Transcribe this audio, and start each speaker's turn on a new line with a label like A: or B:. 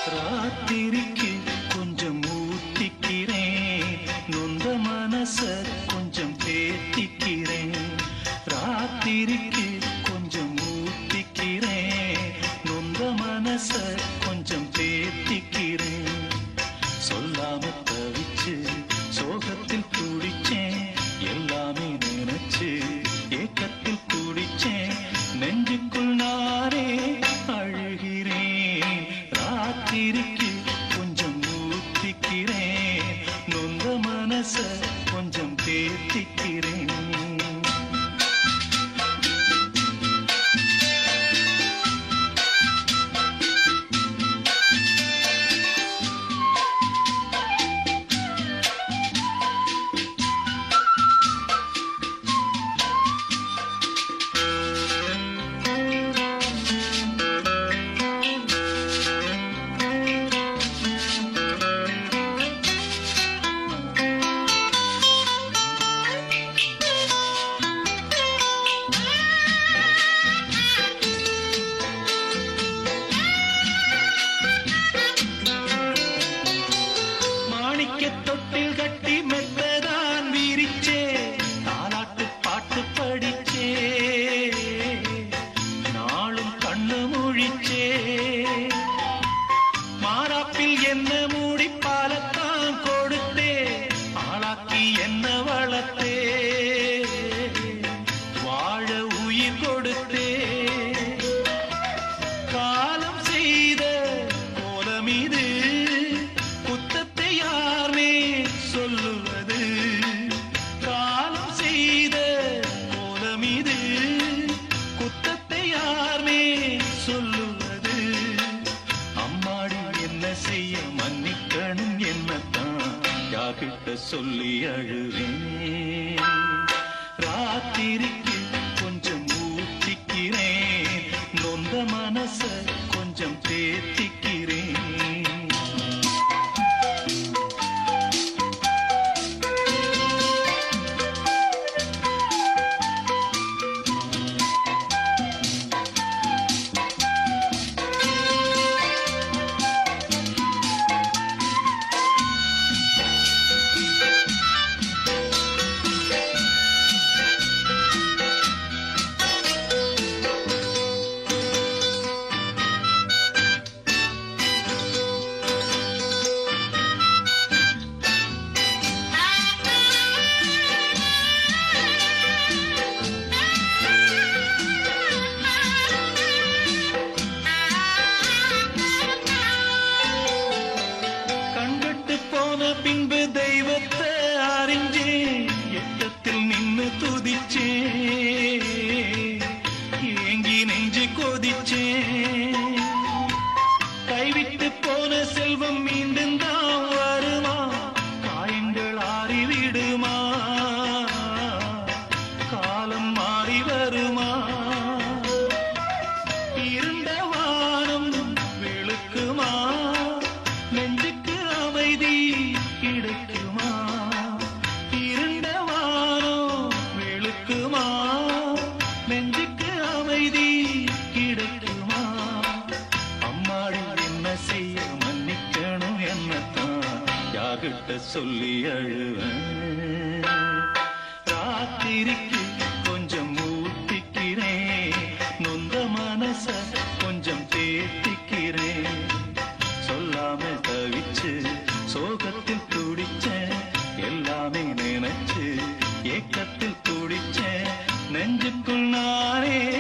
A: ராத்திரிக்கு கொஞ்சம் ஊத்திக்கிறேன் நொந்த மனச கொஞ்சம் தேத்திக்கிறேன் ராத்திரிக்கு கொஞ்சம் ஊத்திக்கிறேன் நொந்த மனச கொஞ்சம் தேத்திக்கிறேன் சொல்லாம தவிச்சு சோகத்தில் துடிச்சேன் எல்லாமே நினைச்சு ஏக்கத்தில் துடிச்சேன் நெஞ்சுக்குள் நானே அழுகிறேன் ராத்திரிக்கு கொஞ்சம் ஊத்திக்கிறேன் நொந்த மனச கொஞ்சம் தேத்திக்கிறேன் மாணிக்க தொட்டில் கட்டி மெத்ததான் வீரிச்சே தாலாட்டு பாட்டு படிச்சே நாளும் கண்ணு முழிச்சே மாறாப்பில் என்ன மூடி பாலத்தான் கொடுத்தே ஆளாக்கி என்ன வளர்த்தே வாழ உயிர் கொடுத்தே காலம் செய்த கோலம் இது குத்தத்தை யாரே சொல்லுவது காலம் செய்த கோலம் இது குத்தத்தை யாரே சொல்லுவது அம்மாடி என்ன செய்ய மன்னிக்கணும் என்னத்தான் யாகிட்ட சொல்லி அழுவேன் ராத்திரிக்கு கொஞ்சம் ஊத்திக்கிறேன் நொந்த மனச கொஞ்சம் தேத்திக்கிறேன் கண்கட்டு போன பின்பு தெய்வத்தை அறிஞ்சேன் எட்டத்தில் நின்னு துதிச்சே ஏங்கி நெஞ்சு கொதிச்சேன் கைவிட்டு போன செல்வம் மீண்டும் தான் வருமா காயங்கள் ஆறிவிடுமா காலம் மாறி வருமா இருண்ட வானம் வெளுக்குமா நெஞ்சுக்கு அமைதி கிடைக்குமா இருண்ட வானம் வெளுக்குமா நெஞ்சுக்கு அமைதி கிடைக்குமா அம்மாடி என்ன செய்ய மன்னிக்கணும் என்னத்தான் யாகிட்ட சொல்லி அழுவேன் ராத்திரிக்கு கொஞ்சம் ஊத்திக்கிறேன் நொந்த மனச கொஞ்சம் தேத்திக்கிறேன் சொல்லாம தவிச்சு சோகத்தில் துடிச்சேன் எல்லாமே நினைச்சு ஏக்கத்தில் துடிச்சேன் நெஞ்சுக்குள் நானே